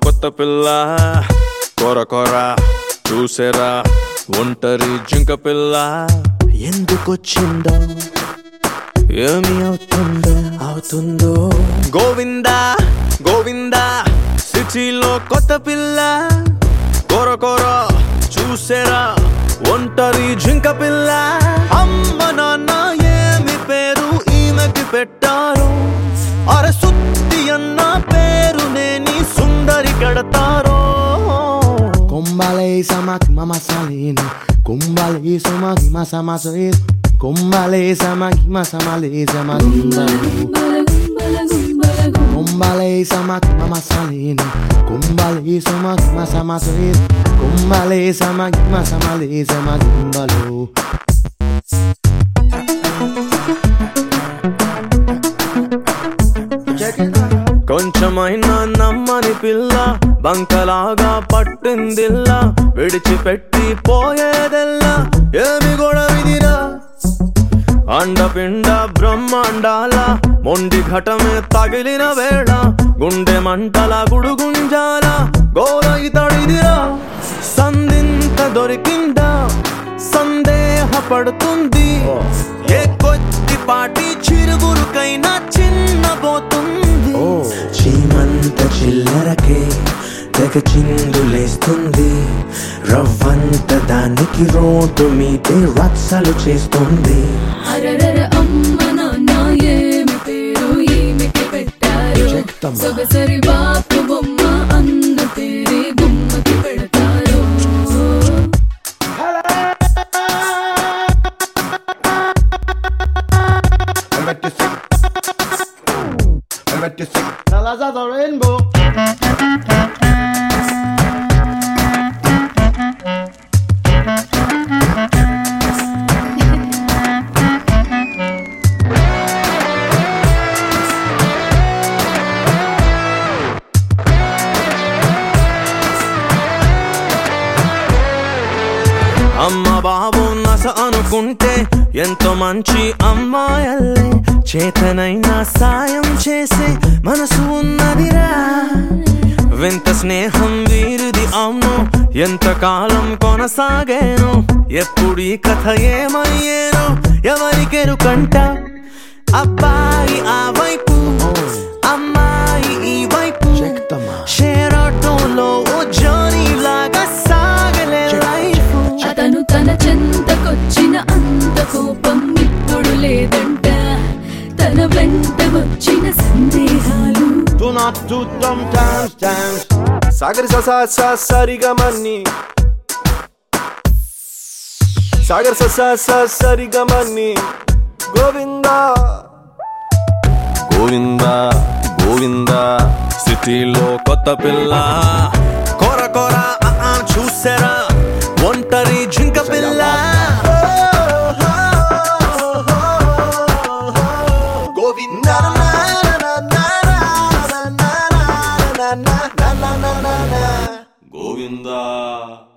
కొత్త పిల్ల కొర కొర చూసేరా ఒంటరి జింక పిల్ల ఎందుకొచ్చిందో ఏమి అవుతుందో అవుతుందో గోవిందా గోవిందా సిటీలో కొత్త పిల్ల కొర కొర చూసేరా ఒంటరి జింక పిల్ల అమ్మ నాన్న ఏమి పేరు ఈమెకి పెట్టారు అరే సుత్తి అన్న పేరు నేని సుందరి కడతారో Kumbale samaki mama salini Kumbale samaki masa masa is Kumbale samaki masa male samaki Kumbale samaki mama salini Kumbale samaki masa masa is Kumbale samaki masa male samaki Kumbalo కొంచెమైనా నమ్మని పిల్ల బంకలాగా పట్టిందిల్లా విడిచిపెట్టి పోయేదెల్లా ఏమి గొడవిదిరా అండపిండ బ్రహ్మాండాల మొండి ఘటమే తగిలిన వేళ గుండె మంటల గుడుగుంజాల గోర ఇతడిదిరా సంధింత దొరికిందా సందేహపడుతుంది ఏ కొద్దిపాటి చిరుగురుకైనా చిన్నబోతుంది చీమంత చిల్లరకే తెగ చిందులేస్తుంది రవ్వంత దానికి రోడ్డు మీదే రచ్చలు చేస్తుంది అరరర అమ్మ నాన్న ఏమి పేరు ఈమెకి పెట్టారు సొగసరి బాపు బొమ్మ అన్న పేరే బొమ్మకి పెడతారు I'm at the sick I'm at the sick Colors of the rainbow అమ్మ బాబు నస అనుకుంటే ఎంతో మంచి అమ్మాయల్లే చేతనైనా సాయం చేసే మనసు ఉన్నదిరా వింత స్నేహం వీరిది అవును ఎంతకాలం కొనసాగేను ఎప్పుడు ఈ కథ ఏమయ్యేను ఎవరికెరుకంట అబ్బాయి ఆ వైపు అమ్మాయి ఈ వైపు Check them out షేర్ ఆటోలో ఓ జర్నీ లాగా సాగలే లైఫ్ అతను తన చెంతకొచ్చిన అంత కోపం ఇప్పుడు లేదంట తన వెంట వచ్చిన సందేహాలు Do not do dumb dance dance సాగరి స స స సరిగమని సాగర్ స స స సరిగమని గోవిందా గోవిందా గోవిందా సిటీలో కొత్త పిల్ల కొర కొర ఆ, ఆ, చూసారా ఒంటరి జింక పిల్ల గోవిందా గోవిందా